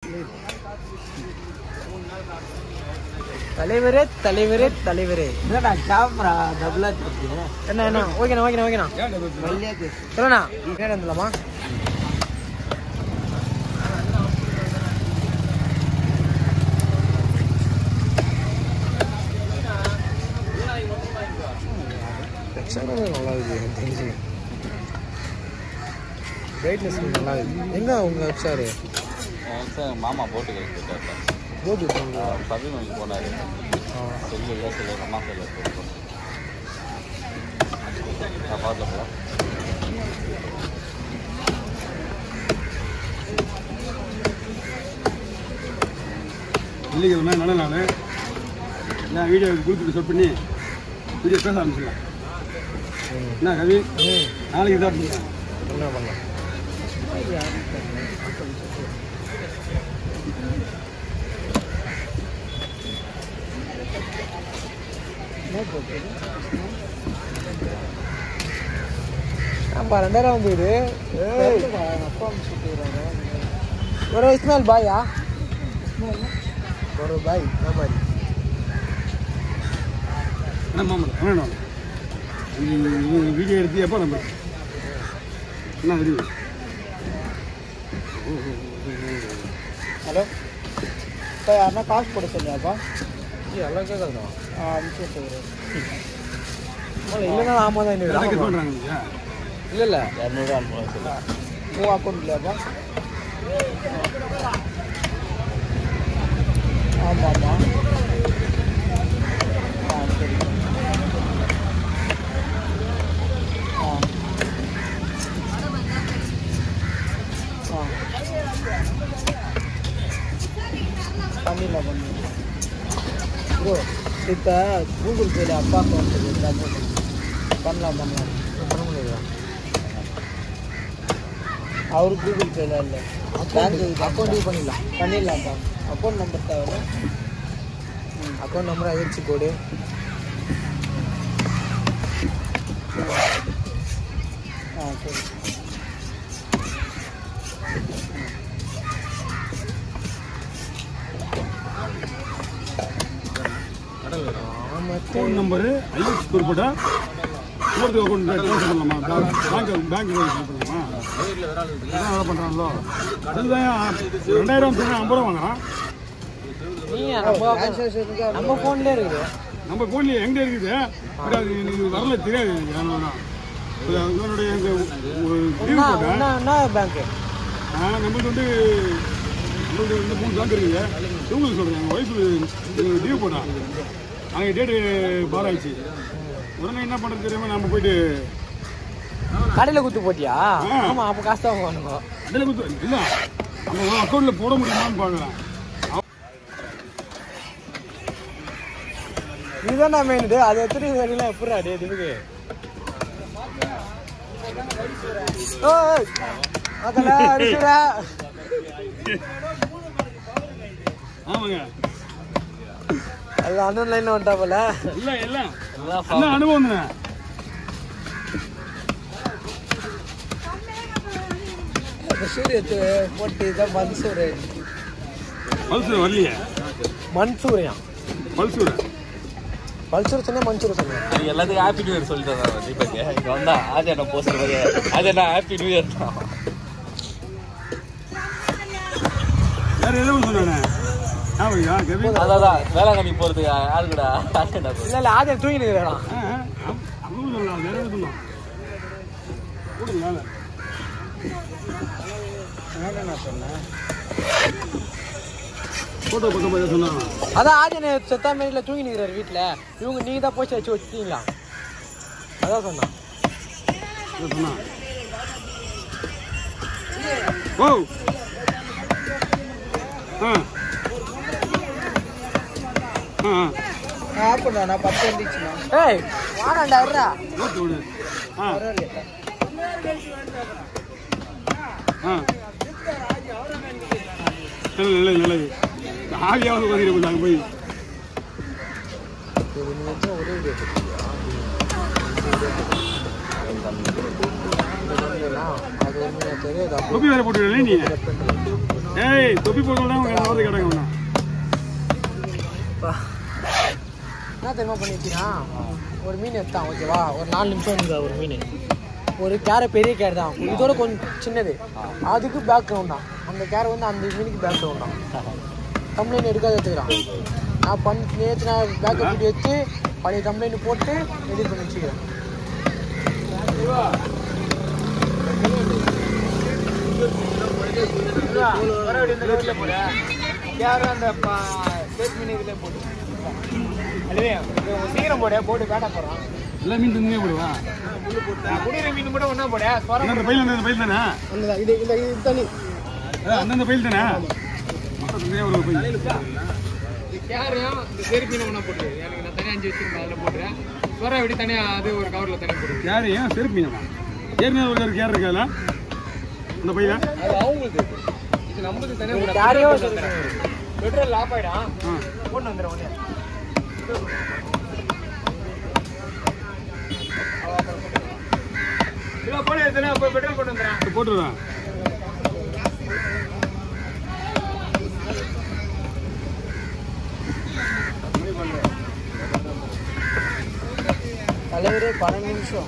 தலைவரே தலைவரே தலைவரே என்னடா கேமரா டபுளா இருக்கு என்ன என்ன ஓகேண்ணா ஓகேண்ணா ஓகேண்ணா மல்லியா பேசு சொல்லுண்ணா நேரம் வந்துடலாமா நல்லா இருக்கு எனக்கு தெரிஞ்சு பிரைட்னஸ் நல்லா இருக்கு எங்க உங்க வெப்சாரு மாமா போட்டு கேட்டு போட்டு இருக்கீங்களா சபரிமலைக்கு போனார் செல்லில் சில அம்மா செல்ல நான் பார்க்கல வெள்ளிக்கிழமை நல்ல நாள் நான் வீடியோ கொடுத்துட்டு செட் பண்ணி வீடியோ பேச ஆரம்பிச்சிடலாம் என்ன கவி ம் நாளைக்கு இதாக என்ன பண்ணலாம் ஆமா ரெண்டாயிரம் வந்தது அப்பா அனுப்பிச்சு ஒரு இஸ்மாயில் பாயா ஒரு பாய் இந்த மாதிரி என்ன மாமல்ல வேணும் வீடியோ எடுத்து எப்போ நம்ம என்ன அறிவு ஹலோ இப்போ யாருன்னா காசு போட சொல்லியாப்பா எல்லாம் கேட்கலாம் அனுப்பிச்சு விட்டுக்கிறேன் இல்லைன்னா ஆமாம் தான் கரெக்டாக இன்னும் பண்ணுறாங்க இல்லையா இல்லை இல்லை இரநூறு அனுப்பலாம் சொல்லி உன் அக்கௌண்ட் இல்லையாப்பா ஆமாம் ஆமாம் ஆ சரி ஆ ஆ பண்ணிடலாம் பண்ணிடலாம் ப்ரோ இப்போ கூகுள் பேல அப்பா அக்கௌண்ட் பண்ணலாம் பண்ணலாம் பண்ண முடியாது அவரு கூகுள் பேல இல்லை பேங்க் அக்கௌண்ட் யூஸ் பண்ணிடலாம் பண்ணிடலாம்ப்பா அக்கௌண்ட் நம்பர் தேவை அக்கௌண்ட் நம்பர் ஐஎஃப்சி கோடு ஆ சரி ஃபோன் நம்பரு ஐஎஸ் ஸ்கோர் போட்டால் இன்னொருத்தர் அக்கௌண்ட் ட்ரான்ஸ்ஃபர் பண்ணலாமா பேங்க் பேங்க் பண்ணலாமா அதான் வேலை பண்ணுறாங்களோ அதுதான் ரெண்டாயிரம் சொன்னா ஐம்பது ரூபா வாங்குறான் நீ நம்ம டிரான்சாக்ஷனுக்கு நம்ம ஃபோன்லேயே இருக்குது நம்ம ஃபோன்லேயே எங்கே இருக்குது பட் அது இது வரல தெரியாது எனக்கு வேணும் இவனுடைய இந்த ஒரு லீவ் என்ன போட்டேன் என்ன என்ன பேங்க்கு ஆ, நம்மளுக்கு வந்து நம்மளுக்கு வந்து மூணு பேங்க் இருக்குங்க இவங்களுக்கு சொல்கிறேன் எங்கள் ஒய்ஃபு லீவ் போட்டான் அங்கே டேட்டு பார் ஆயிடுச்சு உடனே என்ன பண்ணுறது தெரியாமல் நம்ம போயிட்டு கடையில் குத்து போட்டியா ஆ. ஆமாம் அப்போ காசு தான் வாங்கணுங்க அதில் கொடுத்து இல்லை நம்ம அக்கௌண்ட்டில் போட முடியுமான்னு பார்க்குறேன் இதுதான் நான் மெயின் அது எத்தனை வரலாம் எப்படா டே இதுக்கு ஓய் அதல அடிச்சுடா ஆமாங்க அது அண்ணன் லைன்ல வந்துட்டா போல எல்லாம் எல்லாம் என்ன அனுபவம் தானே சூரியத்து போட்டு இதான் மன்சூர் பல்சூர் வரலையே மன்சூரியா பல்சூர் பல்சூர் சொன்னேன் மன்சூர் சொன்னேன் அது எல்லாத்துக்கும் ஹாப்பி நியூ இயர் சொல்லிட்டு தான் தீபக் இங்கே வந்தா ஆஜா நான் போஸ்ட் மாதிரி ஆஜா நான் ஹாப்பி நியூ இயர் தான் வேறு எதுவும் சொன்னானே ஆமாங்க கவி அதான் வேளாங்கண்ணி போகிறதுக்கு யாரு கூட ஆஜா இல்ல இல்ல ஆதியம் தூங்கி நிற்கிறான் ஆ அதுவும் சொல்லலாம் வேற எதுவும் சொல்லலாம் கொடுங்க வேலை என்ன நான் சொன்னேன் ஃபோட்டோ பக்கம் போய் சொன்னாங்க அதான் ஆதியன் செத்தா மாரில தூங்கி நிற்கிறாரு வீட்டுல இவங்க நீங்க தான் போச்சு வச்சு வச்சுட்டீங்களா அதான் சொன்னான் என்ன சொன்னா ஓ ஆ ஆ ஆ ஆஃப் பண்ணா பத்து வந்துச்சுண்ணா ஏய் வாடாண்டா இருடா ஓகே விடு ஆ பரவாயில்லையா ஆ நல்லது நல்லது நல்லது ஆவியாவது உதவி போய் போய் சரி நீ வச்சா ஒரே வீடியோ அது ஒன்று தெரியாது தொப்பி வேற போட்டுவிடல நீ அப்போ ஏய் தொப்பி போடுறதா அவங்க வந்து கேட்டாங்க அவனா என்ன தெரியுமா பண்ணி வச்சுக்கிறான் ஒரு மீன் எடுத்தான் ஓகேவா ஒரு நாலு நிமிஷம் இருந்தது ஒரு மீன் ஒரு கேரை பெரிய கேர் தான் இதோட கொஞ்சம் சின்னது அதுக்கு பேக் கிரவுண்ட் தான் அந்த கேரை வந்து அந்த மீனுக்கு பேக் கிரவுண்ட் தான் கம்ப்ளைண்ட் எடுக்காத எடுத்துக்கிறான் நான் பண் நேற்று நான் பேக்கப் பண்ணி வச்சு பழைய கம்ப்ளைண்ட் போட்டு எடிட் பண்ணி வச்சுக்கிறேன் சீக்கிரம் போட போட்டு வேட்டை போடுறான் எல்லா மீன் தந்தே போடுவா குடிக்கிற மீன் கூட ஒன்றா போட அந்த பையில அந்த பையில் தானே இது இந்த இது தண்ணி அதான் அந்தந்த பையில் தானே மொத்தம் தந்தே ஒரு பையில் கேரையும் இந்த செரு மீன் ஒன்றா போட்டு எனக்கு நான் தனியாக அஞ்சு வச்சிருக்கேன் அதில் போட்டுறேன் சொர விட தனியாக அது ஒரு கவரில் தனியாக போட்டு யார் ஏன் செருப்பு மீனமா ஏற்கனவே ஒரு ஒரு கேர் இருக்காதுல அந்த பையில அது அவங்களுக்கு இது நம்மளுக்கு தனியாக கேரையோ பெட்ரோல் ஆஃப் ஆயிடும் ஆ போட்டு வந்துடுறேன் உடனே இல்லை போட எத்தனை போய் பெட்ரோல் போட்டு வந்துடுறேன் போட்டுருவேன் தலைவரே பன்னெண்டு நிமிஷம்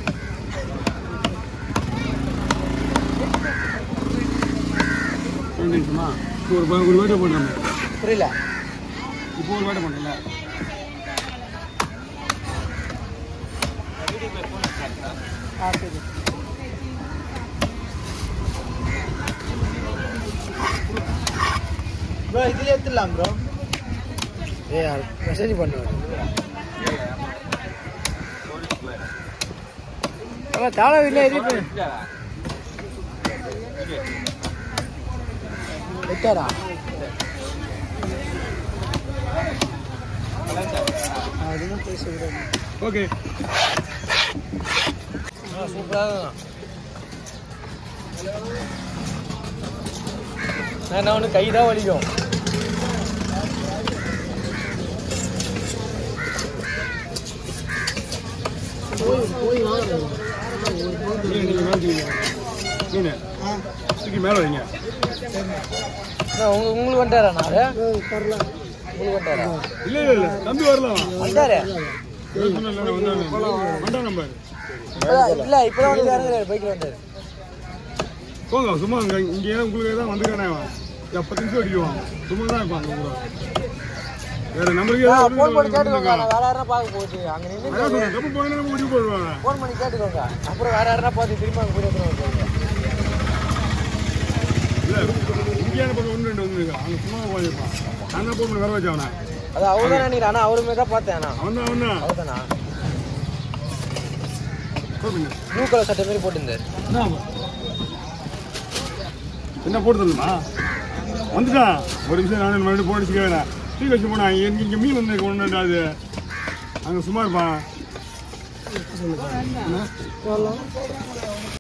ரெண்டு நிமிஷமா இப்போ ஒரு ப- ஒரு வேட்டை போடுறோம் புரியல இப்போ ஒரு வேட்டை பண்ணல ஆ சரி ப்ரோ இதுல எடுத்துடலாம் ப்ரோ ஏ மெசேஜ் பண்ணுவேன் ஆமாம் தாழ இல்லை எதிர்ப்பு வெட்டாரா அதுதான் பேசுகிறேன் ஓகே சூப்பராக நான் ஒன்று கை தான் வலிக்கும் நீங்கள் மேலே தூக்கிங்க மீன் தூக்கி மேலே வைங்க உங்க உங்களுக்கு வந்துட்டாரா நான் உங்களுக்கு வந்துட்டாரா இல்லை இல்லை இல்லை தம்பி வரலாம் வந்துட்டாரு வண்டா நம்பர் இப்பதான் இல்ல இப்பதான் வந்து இறங்குறாரு பைக்ல வந்தாரு போங்க சும்மா இங்கே இங்கே உங்களுக்கு தான் வந்துருக்கானே அவன் எப்போ நிமிஷம் அடிக்குவான் சும்மா தான் இருப்பான் அங்கே கூட வேற நம்பருக்கு ஏதாவது போன் பண்ணி கேட்டுக்கோங்க வந்துருக்கான். நான் வேற யாரா பார்க்க போச்சு அங்க நின்று அதான் சொல்றேன் தப்பு போனா நம்ம முடிவு போடுவாங்க போன் பண்ணி கேட்டுக்கோங்க அப்புறம் வேற யாரா பார்த்து திரும்ப அங்க போய் எடுத்துட்டு போங்க இல்லை இங்கேயான பக்கம் ஒன்று ரெண்டு வந்துருக்கா அவன் சும்மா போயிருப்பான் நான் தான் போன் பண்ணி வர வச்சவனே அது அவர் தான் நினைக்கிறேன் ஆனா அவருமே தான் பார்த்தேன் ஆனா அவன் தான் அவன் தான் அவர் தானா போன் பண்ணு ப்ளூ கலர் சட்டை மாதிரி போட்டிருந்தாரு என்ன என்ன போட்டு தரணுமா வந்துட்டான் ஒரு நிமிஷம் நான் மறுபடியும் போன் அடிச்சுக்க வேணாம் டீ வச்சு போனான் இங்கே இங்கே மீன் வந்து ஒன்று அது அங்கே சும்மா இருப்பான் என்ன?